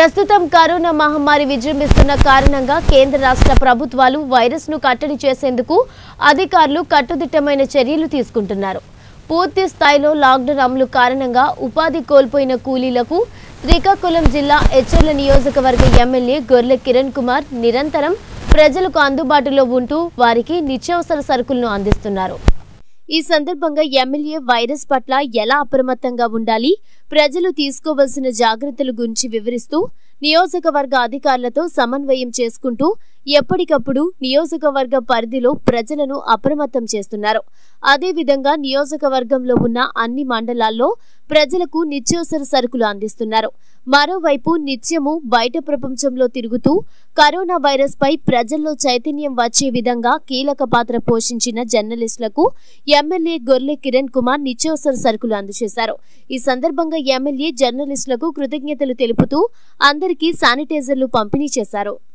ప్రస్తుతం కరోనా మహమ్మారి విజృంభిస్తున్న కారణంగా కేంద్ర రాష్ట్ర ప్రభుత్వాలు వైరస్ ను కట్టడి చేసేందుకు అధికారులు కట్టుదిట్టమైన చర్యలు తీసుకుంటున్నారు పూర్తి స్థాయిలో లాక్డౌన్ అమలు కారణంగా ఉపాధి కోల్పోయిన కూలీలకు శ్రీకాకుళం జిల్లా ఎచ్చర్ల నియోజకవర్గ ఎమ్మెల్యే గొర్లె కిరణ్ కుమార్ నిరంతరం ప్రజలకు అందుబాటులో ఉంటూ వారికి నిత్యావసర సరుకులను అందిస్తున్నారు ఈ సందర్భంగా ఎమ్మెల్యే వైరస్ పట్ల ఎలా అప్రమత్తంగా ఉండాలి ప్రజలు తీసుకోవలసిన జాగ్రత్తల గురించి వివరిస్తూ నియోజకవర్గ అధికారులతో సమన్వయం చేసుకుంటూ ఎప్పటికప్పుడు నియోజకవర్గ పరిధిలో ప్రజలను అప్రమత్తం చేస్తున్నారు అదేవిధంగా నియోజకవర్గంలో ఉన్న అన్ని మండలాల్లో ప్రజలకు నిత్యావసర సరుకులు అందిస్తున్నారు మరోవైపు నిత్యము బయట ప్రపంచంలో తిరుగుతూ కరోనా వైరస్ పై ప్రజల్లో చైతన్యం వచ్చే విధంగా కీలక పాత్ర పోషించిన జర్నలిస్టులకు ఎమ్మెల్యే గొర్లె కిరణ్ కుమార్ నిత్యావసర సరుకులు అందజేశారు ఈ సందర్భంగా ఎమ్మెల్యే జర్నలిస్టులకు కృతజ్ఞతలు తెలుపుతూ అందరికీ శానిటైజర్లు పంపిణీ చేశారు